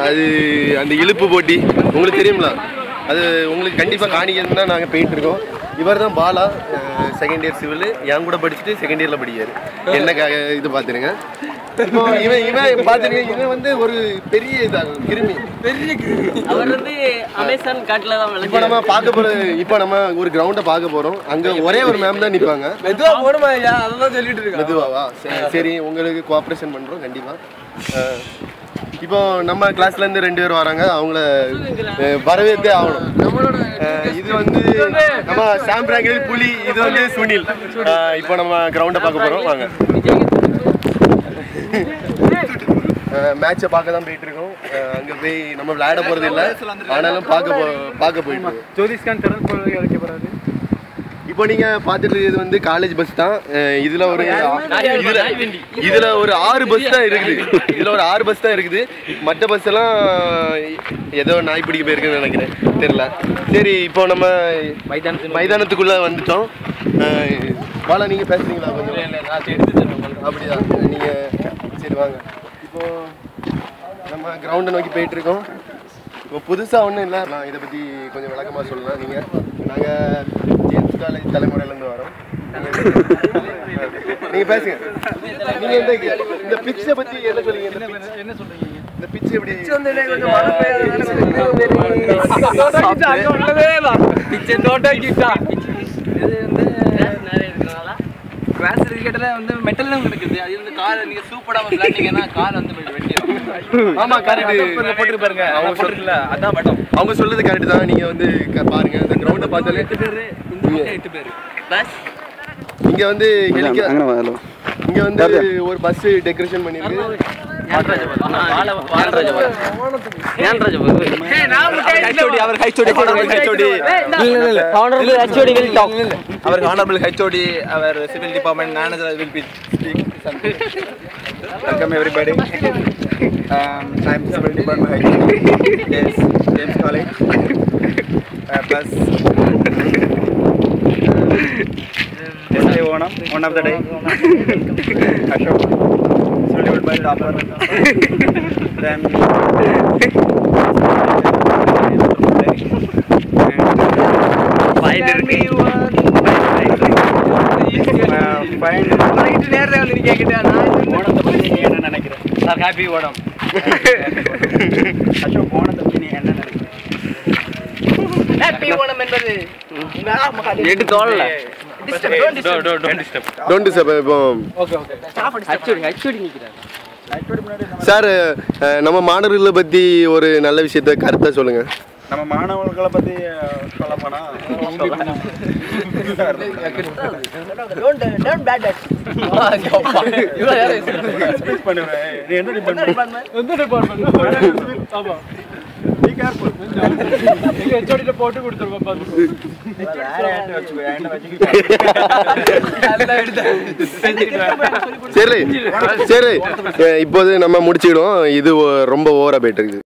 அது அந்த இழுப்பு போட்டி உங்களுக்கு தெரியுங்களா அது உங்களுக்கு கண்டிப்பாக காணிக்கணும் தான் நாங்கள் போயிட்டு இருக்கோம் இவர் தான் பாலா செகண்ட் இயர் சிவில் என் கூட படிச்சுட்டு செகண்ட் இயரில் படிக்காரு என்ன க- இது பார்த்துருங்க இப்போ இவன் இவன் பார்த்துருங்க இவன் வந்து ஒரு பெரிய இதாகும் கிருமி அவர் வந்து அமேசான் காட்டுல தான் இப்போ நம்ம பார்க்க போகிற இப்போ நம்ம ஒரு கிரவுண்டை பார்க்க போகிறோம் அங்கே ஒரே ஒரு மேம் தான் நிற்பாங்க மெதுவா போடுமா ஐயா அதான் சொல்லிட்டு இருக்கேன் மெதுவாவா சரி சரி உங்களுக்கு கோஆப்ரேஷன் பண்ணுறோம் கண்டிப்பாக இப்போ நம்ம கிளாஸ்ல இருந்து ரெண்டு பேர் வராங்க அவங்கள அஹ், வரவேற்றே ஆகணும் நம்மளோட அஹ், இது வந்து நம்ம சாம் பிராங்கில் புலி இது வந்து சுனில் அஹ், இப்போ நம்ம கிரவுண்டை பார்க்க போகிறோம் வாங்க மேட்சை பார்க்க தான் போயிட்டு இருக்கோம் அஹ், அங்க போய் நம்ம விளையாட போறது இல்ல ஆனாலும் பார்க்க போ பார்க்க போயிட்டு இருக்கோம் ஜோதிஷ்கான் திறன் போறது இறக்க போறாரு இப்போ நீங்க பார்த்துட்டு இருக்கிறது வந்து காலேஜ் பஸ் தான் அஹ் இதுல ஒரு இதுல இதுல ஒரு ஆறு பஸ் தான் இருக்குது இதுல ஒரு ஆறு பஸ் தான் இருக்குது மற்ற பஸ் எல்லாம் ஏதோ நாய் பிடிக்க போயிருக்குன்னு நினைக்கிறேன் தெரியல சரி இப்போ நம்ம மைதானத்துக்குள்ள வந்துட்டோம் அஹ் பாலா நீங்க பேசுறீங்களா கொஞ்சம் அப்படியா நீங்க சரி வாங்க இப்போ நம்ம கிரவுண்டை நோக்கி போயிட்டு இருக்கோம் இப்போ புதுசாக ஒன்றும் இல்லை நான் இதை பற்றி கொஞ்சம் விளக்கமாக சொல்லலாம் நீங்கள் நாங்கள் ஜேம்ஸ் காலேஜ் தலைமுறையிலேருந்து வரோம் நீங்கள் பேசுங்க நீங்கள் இந்த இந்த பிச்சை பற்றி என்ன சொல்லுங்க இந்த pitch- என்ன சொல்றீங்க இந்த பிச்சு எப்படி வந்து கொஞ்சம் மழை பெய்யுது பிச்சை தோட்டா கிட்டா இது வந்து நிறைய இருக்கனால கிளாஸ் கிரிக்கெட்ல வந்து மெட்டல்ல இருக்குது அது வந்து கால் நீங்க சூப்பராக விளையாண்டீங்கன்னா கால் வந்து வெட்டிடும் ஆமாம் கரெக்டு போட்டு பாருங்க அவங்க போட்டுருக்கல அதான் பட்டம் அவங்க சொல்றது கரெக்டு தான் நீங்கள் வந்து க- பாருங்க இந்த கிரவுண்டை பார்த்தாலே எட்டு பேரு இந்த பக்கம் எட்டு பேரு பஸ் இங்கே வந்து ஹெலிகா இங்கே வந்து ஒரு பஸ் டெக்கரேஷன் பண்ணியிருக்கு அவர் ஹைச்சோடி ஹைச்சோடி அவர் ஹானரபிள் ஹெச்ஓடி அவர் civil department manager will be speak welcome everybody I am civil department HOD S James college bus SA Onam one of the day Ashok civil department topper then நேரில் வந்து நீ கேட்கிட்டா என்ன நினைக்கிறேன் சார் ஹாப்பி ஓணம் அசோக் ஓணத்தை பத்தி நீ என்ன நினைக்கிறேன் ஹாப்பி ஓணம் என்பது எட்டு தோல்ல டோன்ட் டிஸ்டர்ப் இப்போ ஓகே ஓகே ஹச்சோடி ஹச்சோடி நிக்கிறாரு சார் அஹ், நம்ம மாணவர்களை பற்றி ஒரு நல்ல விஷயத்த கருத்தை சொல்லுங்க நம்ம மாணவர்களை பத்தி சொல்ல போனா பண்ணுவேன் நீ என்ன டிபார்ட்மெண்ட் எந்த டிபார்ட்மெண்ட் ஆமா பி கேர்ஃபுல் எங்க ஹெச்ஓடில போட்டு கொடுத்துருவோம் பாத்து வேற ஹேண்ட் வச்சுக்கோ ஹேண்ட் வச்சுக்கிட்டு சரி சரி அஹ், இப்போது நம்ம முடிச்சுக்கிடுவோம் இது ஒ- ரொம்ப ஓவரா போயிட்டு இருக்குது